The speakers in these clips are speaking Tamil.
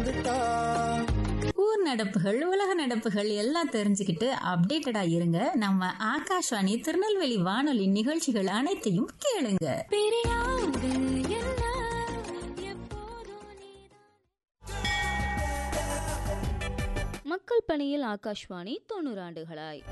ஊர் நடப்புகள் உலக நடப்புகள் எல்லாம் தெரிஞ்சுக்கிட்டு அப்டேட்டடா இருங்க நம்ம ஆகாஷ்வாணி திருநெல்வேலி வானொலி நிகழ்ச்சிகள் அனைத்தையும் கேளுங்க மக்கள் பணியில் ஆகாஷ்வாணி தொண்ணூறு ஆண்டுகளாய்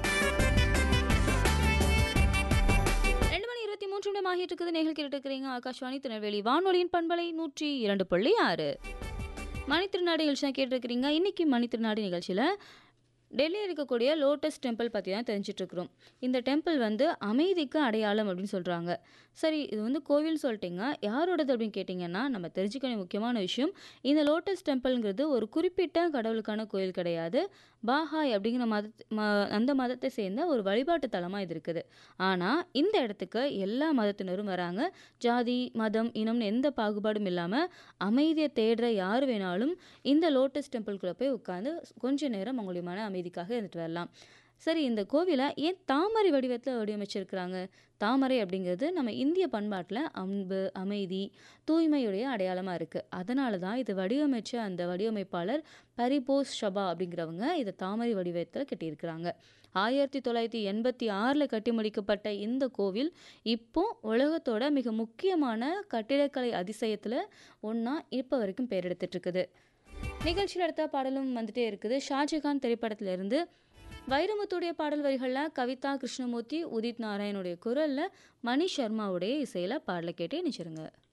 ரெண்டு மணி இருபத்தி மூன்று நிமிடம் ஆகிட்டு இருக்குது நேர்கள் கேட்டு இருக்கிறீங்க ஆகாஷ்வாணி திருநெல்வேலி வானொலியின் பண்பலை நூற்றி இரண்டு புள்ளி ஆறு மணித்திருநாடு நிகழ்ச்சி தான் கேட்டிருக்கிறீங்க இன்னைக்கு மணித்திருநாடு நிகழ்ச்சியில் டெல்லியில் இருக்கக்கூடிய லோட்டஸ் டெம்பிள் பற்றி தான் தெரிஞ்சிட்டு இருக்கிறோம் இந்த டெம்பிள் வந்து அமைதிக்கு அடையாளம் அப்படின்னு சொல்கிறாங்க சரி இது வந்து கோவில் சொல்லிட்டீங்க யாரோடது அப்படின்னு கேட்டிங்கன்னா நம்ம தெரிஞ்சுக்க வேண்டிய முக்கியமான விஷயம் இந்த லோட்டஸ் டெம்பிள்ங்கிறது ஒரு குறிப்பிட்ட கடவுளுக்கான கோயில் கிடையாது பாஹாய் அப்படிங்கிற மத ம அந்த மதத்தை சேர்ந்த ஒரு வழிபாட்டு தலமாக இது இருக்குது ஆனால் இந்த இடத்துக்கு எல்லா மதத்தினரும் வராங்க ஜாதி மதம் இனம்னு எந்த பாகுபாடும் இல்லாமல் அமைதியை தேடுற யார் வேணாலும் இந்த லோட்டஸ் டெம்பிள்குள்ளே போய் உட்காந்து கொஞ்ச நேரம் அவங்களுடைய மன அமைதிக்காக இருந்துட்டு வரலாம் சரி இந்த கோவிலை ஏன் தாமரை வடிவத்தில் வடிவமைச்சிருக்கிறாங்க தாமரை அப்படிங்கிறது நம்ம இந்திய பண்பாட்டில் அன்பு அமைதி தூய்மையுடைய அடையாளமாக இருக்குது அதனால தான் இது வடிவமைச்ச அந்த வடிவமைப்பாளர் பரிபோஸ் ஷபா அப்படிங்கிறவங்க இதை தாமரை வடிவத்தில் கட்டியிருக்கிறாங்க ஆயிரத்தி தொள்ளாயிரத்தி எண்பத்தி ஆறில் கட்டி முடிக்கப்பட்ட இந்த கோவில் இப்போ உலகத்தோட மிக முக்கியமான கட்டிடக்கலை அதிசயத்தில் ஒன்றா இப்போ வரைக்கும் பேர் எடுத்துட்டு இருக்குது நிகழ்ச்சியில் அடுத்த பாடலும் வந்துட்டே இருக்குது ஷாஜகான் திரைப்படத்திலிருந்து வைரமுத்துடைய பாடல் வரிகளில் கவிதா கிருஷ்ணமூர்த்தி உதித் நாராயணுடைய குரலில் மணி சர்மாவுடைய இசையில் பாடலை கேட்டே நிச்சிருங்க